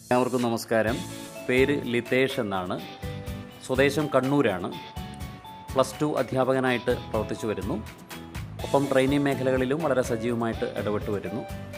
എല്ലാവർക്കും നമസ്കാരം പേര് ലിതേഷ് എന്നാണ് സ്വദേശം കണ്ണൂരാണ് പ്ലസ് ടു അധ്യാപകനായിട്ട് പ്രവർത്തിച്ചു വരുന്നു ഒപ്പം ട്രെയിനിങ് മേഖലകളിലും വളരെ സജീവമായിട്ട് ഇടപെട്ട് വരുന്നു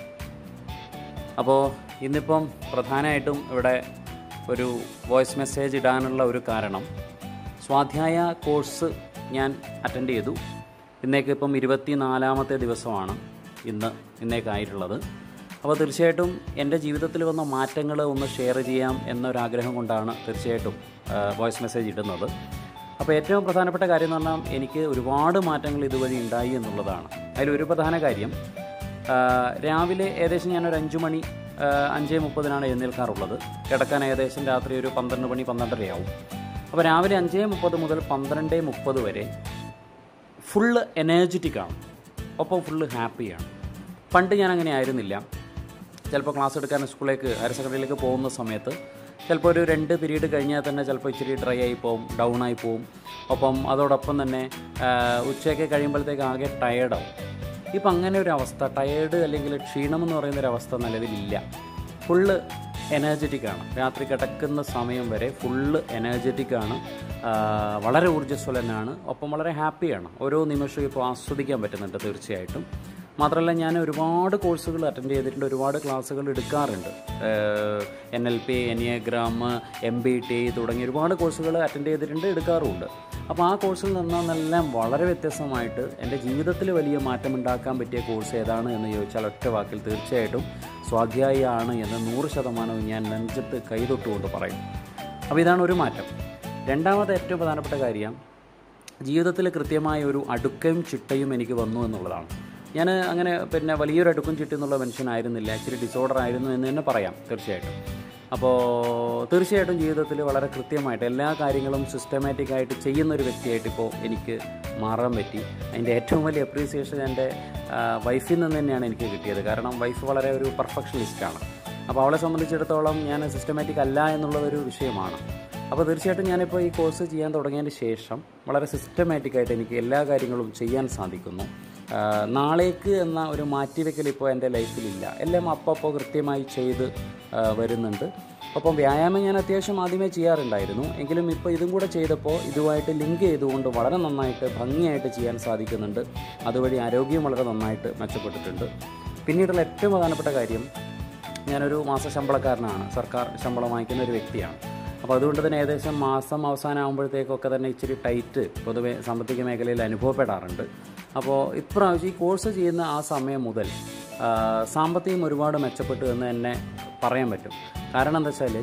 അപ്പോൾ ഇന്നിപ്പം പ്രധാനമായിട്ടും ഇവിടെ ഒരു വോയിസ് മെസ്സേജ് ഇടാനുള്ള ഒരു കാരണം സ്വാധ്യായ കോഴ്സ് ഞാൻ അറ്റൻഡ് ചെയ്തു ഇന്നേക്ക് ഇപ്പം ഇരുപത്തി നാലാമത്തെ ദിവസമാണ് ഇന്ന് ഇന്നേക്കായിട്ടുള്ളത് അപ്പോൾ തീർച്ചയായിട്ടും എൻ്റെ ജീവിതത്തിൽ വന്ന മാറ്റങ്ങൾ ഒന്ന് ഷെയർ ചെയ്യാം എന്നൊരാഗ്രഹം കൊണ്ടാണ് തീർച്ചയായിട്ടും വോയിസ് മെസ്സേജ് ഇടുന്നത് അപ്പോൾ ഏറ്റവും പ്രധാനപ്പെട്ട കാര്യം എന്ന് പറഞ്ഞാൽ എനിക്ക് ഒരുപാട് മാറ്റങ്ങൾ ഇതുവഴി ഉണ്ടായി എന്നുള്ളതാണ് അതിലൊരു പ്രധാന കാര്യം ആ, രാവിലെ ഏകദേശം ഞാനൊരു അഞ്ച് മണി ആ, അഞ്ചേ മുപ്പതിനാണ് എഴുന്നേൽക്കാറുള്ളത് കിടക്കാൻ ഏകദേശം രാത്രി ഒരു പന്ത്രണ്ട് മണി പന്ത്രണ്ടരയാവും അപ്പോൾ രാവിലെ അഞ്ചേ മുപ്പത് മുതൽ പന്ത്രണ്ട് മുപ്പത് വരെ ഫുള്ള് എനർജറ്റിക് ആണ് ഒപ്പം ഫുള്ള് ഹാപ്പിയാണ് പണ്ട് ഞാൻ അങ്ങനെ ആയിരുന്നില്ല ചിലപ്പോൾ ക്ലാസ് എടുക്കാൻ സ്കൂളിലേക്ക് ഹയർ സെക്കൻഡറിയിലേക്ക് പോകുന്ന സമയത്ത് ചിലപ്പോൾ ഒരു രണ്ട് പീരീഡ് കഴിഞ്ഞാൽ തന്നെ ചിലപ്പോൾ ഇച്ചിരി ഡ്രൈ ആയി പോവും ഡൗൺ ആയി പോവും ഒപ്പം അതോടൊപ്പം തന്നെ ആ, ഉച്ചയൊക്കെ കഴിയുമ്പോഴത്തേക്ക് ആകെ ടയേർഡാവും ഇപ്പം അങ്ങനെ ഒരു അവസ്ഥ ടയേർഡ് അല്ലെങ്കിൽ ക്ഷീണം എന്ന് പറയുന്ന ഒരു അവസ്ഥ നിലവിലില്ല ഫുള്ള് എനർജറ്റിക് ആണ് രാത്രി കിടക്കുന്ന സമയം വരെ ഫുള്ള് എനർജറ്റിക് ആണ് ആ, വളരെ ഊർജ്ജസ്വലനാണ് ഒപ്പം വളരെ ഹാപ്പിയാണ് ഓരോ നിമിഷവും ഇപ്പോൾ ആസ്വദിക്കാൻ പറ്റുന്നുണ്ട് തീർച്ചയായിട്ടും മാത്രമല്ല ഞാൻ ഒരുപാട് കോഴ്സുകൾ അറ്റൻഡ് ചെയ്തിട്ടുണ്ട് ഒരുപാട് ക്ലാസ്സുകൾ എടുക്കാറുണ്ട് N L P enneagram M B T തുടങ്ങിയ ഒരുപാട് കോഴ്സുകൾ അറ്റൻഡ് ചെയ്തിട്ടുണ്ട് എടുക്കാറുമുണ്ട് അപ്പോൾ ആ കോഴ്സിൽ നിന്നെല്ലാം വളരെ വ്യത്യസ്തമായിട്ട് എൻ്റെ ജീവിതത്തിൽ വലിയ മാറ്റമുണ്ടാക്കാൻ പറ്റിയ കോഴ്സ് ഏതാണ് എന്ന് ചോദിച്ചാൽ ഒറ്റ വാക്കിൽ തീർച്ചയായിട്ടും സ്വാധ്യായി ആണ് എന്ന് നൂറ് ശതമാനവും ഞാൻ നെഞ്ചത്ത് കൈതൊട്ടുകൊണ്ട് പറയും അപ്പോൾ ഇതാണ് ഒരു മാറ്റം രണ്ടാമത്തെ ഏറ്റവും പ്രധാനപ്പെട്ട കാര്യം ജീവിതത്തിൽ കൃത്യമായ ഒരു അടുക്കയും ചിട്ടയും എനിക്ക് വന്നു എന്നുള്ളതാണ് ഞാൻ അങ്ങനെ പിന്നെ വലിയൊരു അടുക്കും ചിട്ട എന്നുള്ള മനുഷ്യനായിരുന്നില്ല ഇച്ചിരി ഡിസോർഡർ ആയിരുന്നു എന്ന് തന്നെ പറയാം തീർച്ചയായിട്ടും അപ്പോൾ തീർച്ചയായിട്ടും ജീവിതത്തിൽ വളരെ കൃത്യമായിട്ട് എല്ലാ കാര്യങ്ങളും സിസ്റ്റമാറ്റിക് ആയിട്ട് ചെയ്യുന്ന ഒരു വ്യക്തിയായിട്ട് ഇപ്പോൾ എനിക്ക് മാറാൻ പറ്റി അതിൻ്റെ ഏറ്റവും വലിയ അപ്രീസിയേഷൻ എൻ്റെ വൈഫിൽ നിന്ന് തന്നെയാണ് എനിക്ക് കിട്ടിയത് കാരണം വൈഫ് വളരെ ഒരു പെർഫെക്ഷനിസ്റ്റാണ് അപ്പോൾ അവളെ സംബന്ധിച്ചിടത്തോളം ഞാൻ സിസ്റ്റമാറ്റിക് അല്ല എന്നുള്ളതൊരു വിഷയമാണ് അപ്പോൾ തീർച്ചയായിട്ടും ഞാനിപ്പോൾ ഈ കോഴ്സ് ചെയ്യാൻ തുടങ്ങിയതിന് ശേഷം വളരെ സിസ്റ്റമാറ്റിക്കായിട്ട് എനിക്ക് എല്ലാ കാര്യങ്ങളും ചെയ്യാൻ സാധിക്കുന്നു ആ, നാളേക്ക് എന്ന ഒരു മാറ്റിവെക്കൽ ഇപ്പോൾ എൻ്റെ ലൈഫിലില്ല എല്ലാം അപ്പോൾ കൃത്യമായി ചെയ്ത് ആ, വരുന്നുണ്ട് ഒപ്പം വ്യായാമം ഞാൻ അത്യാവശ്യം ആദ്യമേ ചെയ്യാറുണ്ടായിരുന്നു എങ്കിലും ഇപ്പോൾ ഇതും കൂടെ ചെയ്തപ്പോൾ ഇതുമായിട്ട് ലിങ്ക് ചെയ്തുകൊണ്ട് വളരെ നന്നായിട്ട് ഭംഗിയായിട്ട് ചെയ്യാൻ സാധിക്കുന്നുണ്ട് അതുവഴി ആരോഗ്യം വളരെ നന്നായിട്ട് മെച്ചപ്പെട്ടിട്ടുണ്ട് പിന്നീടുള്ള ഏറ്റവും പ്രധാനപ്പെട്ട കാര്യം ഞാനൊരു മാസ ശമ്പളക്കാരനാണ് സർക്കാർ ശമ്പളം വാങ്ങിക്കുന്ന ഒരു വ്യക്തിയാണ് അപ്പോൾ അതുകൊണ്ട് തന്നെ ഏകദേശം മാസം അവസാനം ആകുമ്പോഴത്തേക്കൊക്കെ തന്നെ ഇച്ചിരി ടൈറ്റ് പൊതുവെ സാമ്പത്തിക മേഖലയിൽ അനുഭവപ്പെടാറുണ്ട് അപ്പോൾ ഇപ്രാവശ്യം ഈ കോഴ്സ് ചെയ്യുന്ന ആ സമയം മുതൽ ആ, സാമ്പത്തികം ഒരുപാട് മെച്ചപ്പെട്ടു എന്ന് തന്നെ പറയാൻ പറ്റും കാരണം എന്താ വെച്ചാൽ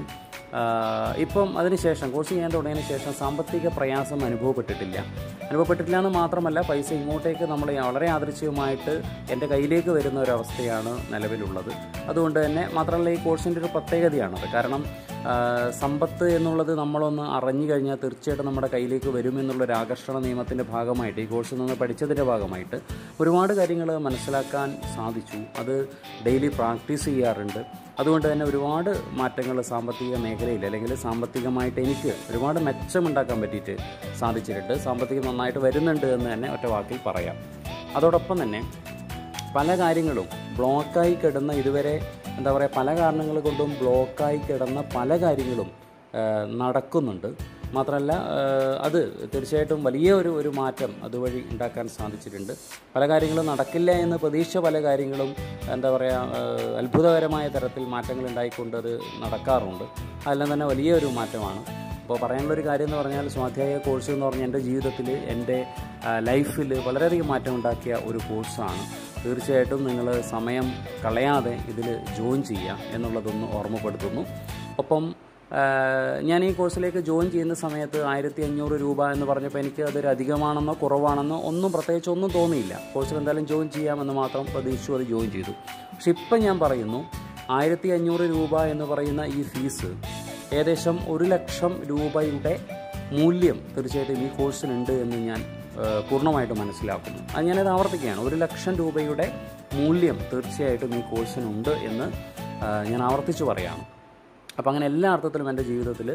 ഇപ്പം അതിനുശേഷം കോഴ്സ് ചെയ്യാൻ തുടങ്ങിയതിന് ശേഷം സാമ്പത്തിക പ്രയാസം അനുഭവപ്പെട്ടിട്ടില്ല അനുഭവപ്പെട്ടിട്ടില്ല എന്ന് മാത്രമല്ല പൈസ ഇങ്ങോട്ടേക്ക് നമ്മൾ വളരെ യാദൃശ്യമായിട്ട് എൻ്റെ കയ്യിലേക്ക് വരുന്ന ഒരവസ്ഥയാണ് നിലവിലുള്ളത് അതുകൊണ്ട് തന്നെ മാത്രമല്ല ഈ കോഴ്സിൻ്റെ ഒരു പ്രത്യേകതയാണത് കാരണം ആ, സമ്പത്ത് എന്നുള്ളത് നമ്മളൊന്ന് അറിഞ്ഞു കഴിഞ്ഞാൽ തീർച്ചയായിട്ടും നമ്മുടെ കയ്യിലേക്ക് വരുമെന്നുള്ളൊരു ആകർഷണ നിയമത്തിൻ്റെ ഭാഗമായിട്ട് ഈ കോഴ്സിൽ നിന്ന് പഠിച്ചതിൻ്റെ ഭാഗമായിട്ട് ഒരുപാട് കാര്യങ്ങൾ മനസ്സിലാക്കാൻ സാധിച്ചു അത് ഡെയിലി പ്രാക്ടീസ് ചെയ്യാറുണ്ട് അതുകൊണ്ട് തന്നെ ഒരുപാട് മാറ്റങ്ങൾ സാമ്പത്തിക മേഖലയിൽ അല്ലെങ്കിൽ സാമ്പത്തികമായിട്ട് എനിക്ക് ഒരുപാട് മെച്ചമുണ്ടാക്കാൻ പറ്റിയിട്ട് സാധിച്ചിട്ടുണ്ട് സാമ്പത്തികം നന്നായിട്ട് വരുന്നുണ്ട് എന്ന് തന്നെ ഒറ്റ വാക്കിൽ പറയാം അതോടൊപ്പം തന്നെ പല കാര്യങ്ങളും ബ്ലോക്കായി കിടന്ന ഇതുവരെ എന്താ പറയുക പല കാരണങ്ങൾ കൊണ്ടും ബ്ലോക്കായി കിടന്ന പല കാര്യങ്ങളും ആ, നടക്കുന്നുണ്ട് മാത്രമല്ല ആ, അത് തീർച്ചയായിട്ടും വലിയ ഒരു ഒരു മാറ്റം അതുവഴി ഉണ്ടാക്കാൻ സാധിച്ചിട്ടുണ്ട് പല കാര്യങ്ങളും നടക്കില്ല എന്ന് പ്രതീക്ഷ പല കാര്യങ്ങളും എന്താ പറയുക ആ, അത്ഭുതകരമായ തരത്തിൽ മാറ്റങ്ങൾ ഉണ്ടായിക്കൊണ്ട് അത് നടക്കാറുണ്ട് അതെല്ലാം തന്നെ വലിയൊരു മാറ്റമാണ് അപ്പോൾ പറയാനുള്ളൊരു കാര്യം എന്ന് പറഞ്ഞാൽ സ്വാധ്യായ കോഴ്സ് എന്ന് പറഞ്ഞാൽ എൻ്റെ ജീവിതത്തിൽ എൻ്റെ ലൈഫിൽ വളരെയധികം മാറ്റം ഉണ്ടാക്കിയ ഒരു കോഴ്സാണ് തീർച്ചയായിട്ടും നിങ്ങൾ സമയം കളയാതെ ഇതിൽ ജോയിൻ ചെയ്യുക എന്നുള്ളതൊന്ന് ഓർമ്മപ്പെടുത്തുന്നു ഒപ്പം ആ, ഞാൻ ഈ കോഴ്സിലേക്ക് ജോയിൻ ചെയ്യുന്ന സമയത്ത് ആയിരത്തി അഞ്ഞൂറ് രൂപ എന്ന് പറഞ്ഞപ്പോൾ എനിക്ക് അതൊരു അധികമാണെന്നോ കുറവാണെന്നോ ഒന്നും പ്രത്യേകിച്ച് ഒന്നും തോന്നിയില്ല കോഴ്സിൽ എന്തായാലും ജോയിൻ ചെയ്യാമെന്ന് മാത്രം പ്രതീക്ഷിച്ചു അത് ജോയിൻ ചെയ്തു പക്ഷെ ഇപ്പം ഞാൻ പറയുന്നു ആയിരത്തി അഞ്ഞൂറ് രൂപ എന്ന് പറയുന്ന ഈ ഫീസ് ഏകദേശം ഒരു ലക്ഷം രൂപയുടെ മൂല്യം തീർച്ചയായിട്ടും ഈ കോഴ്സിനുണ്ട് എന്ന് ഞാൻ ആ, പൂർണ്ണമായിട്ട് മനസ്സിലാക്കുന്നു അത് ഞാനത് ആവർത്തിക്കുകയാണ് ഒരു ലക്ഷം രൂപയുടെ മൂല്യം തീർച്ചയായിട്ടും ഈ കോഴ്സിനുണ്ട് എന്ന് ആ, ഞാൻ ആവർത്തിച്ച് പറയുകയാണ് അപ്പോൾ അങ്ങനെ എല്ലാ അർത്ഥത്തിലും എൻ്റെ ജീവിതത്തിൽ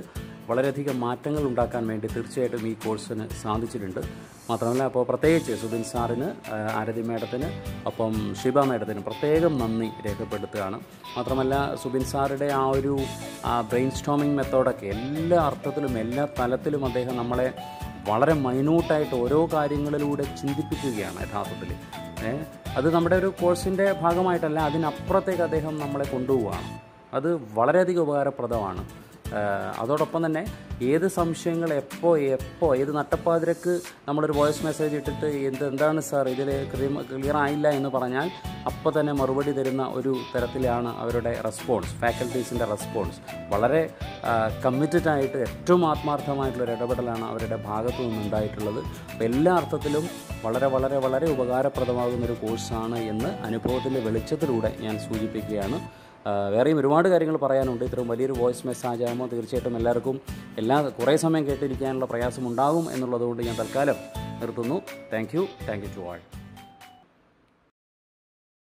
വളരെയധികം മാറ്റങ്ങൾ ഉണ്ടാക്കാൻ വേണ്ടി തീർച്ചയായിട്ടും ഈ കോഴ്സിന് സാധിച്ചിട്ടുണ്ട് മാത്രമല്ല അപ്പോൾ പ്രത്യേകിച്ച് സുബിൻ സാറിന് ആ, ആരതി മേഡത്തിന് ഒപ്പം ഷിബ മേഡത്തിന് പ്രത്യേകം നന്ദി രേഖപ്പെടുത്തുകയാണ് മാത്രമല്ല സുബിൻ സാറുടെ ആ ഒരു ബ്രെയിൻ സ്റ്റോമിംഗ് മെത്തേഡൊക്കെ എല്ലാ അർത്ഥത്തിലും എല്ലാ തലത്തിലും അദ്ദേഹം നമ്മളെ വളരെ മൈന്യൂട്ടായിട്ട് ഓരോ കാര്യങ്ങളിലൂടെ ചിന്തിപ്പിക്കുകയാണ് യഥാർത്ഥത്തിൽ ഏ, അത് നമ്മുടെ ഒരു കോഴ്സിൻ്റെ ഭാഗമായിട്ടല്ല അതിനപ്പുറത്തേക്ക് അദ്ദേഹം നമ്മളെ കൊണ്ടുപോവുകയാണ് അത് വളരെയധികം ഉപകാരപ്രദമാണ് ആ, അതോടൊപ്പം തന്നെ ഏത് സംശയങ്ങൾ എപ്പോൾ എപ്പോൾ ഏത് നട്ടപ്പാതിരക്ക് നമ്മളൊരു വോയിസ് മെസ്സേജ് ഇട്ടിട്ട് എന്ത് എന്താണ് സാർ ഇതിൽ ക്ലിയർ ആയില്ല എന്ന് പറഞ്ഞാൽ അപ്പോൾ തന്നെ മറുപടി തരുന്ന ഒരു തരത്തിലാണ് അവരുടെ റെസ്പോൺസ് ഫാക്കൽറ്റീസിൻ്റെ റെസ്പോൺസ് വളരെ കമ്മിറ്റഡ് ആയിട്ട് ഏറ്റവും ആത്മാർത്ഥമായിട്ടുള്ളൊരു ഇടപെടലാണ് അവരുടെ ഭാഗത്തു നിന്നുണ്ടായിട്ടുള്ളത് അപ്പോൾ എല്ലാ അർത്ഥത്തിലും വളരെ വളരെ വളരെ ഉപകാരപ്രദമാകുന്ന ഒരു കോഴ്സാണ് എന്ന് അനുഭവത്തിൻ്റെ വെളിച്ചത്തിലൂടെ ഞാൻ സൂചിപ്പിക്കുകയാണ് ആ, വേറെയും ഒരുപാട് കാര്യങ്ങൾ പറയാനുണ്ട് ഇത്രയും വലിയൊരു വോയിസ് മെസ്സേജ് ആകുമ്പോൾ തീർച്ചയായിട്ടും എല്ലാവർക്കും എല്ലാ കുറേ സമയം കേട്ടിരിക്കാനുള്ള പ്രയാസം ഉണ്ടാകും എന്നുള്ളതുകൊണ്ട് ഞാൻ തൽക്കാലം നിർത്തുന്നു thank you thank you to all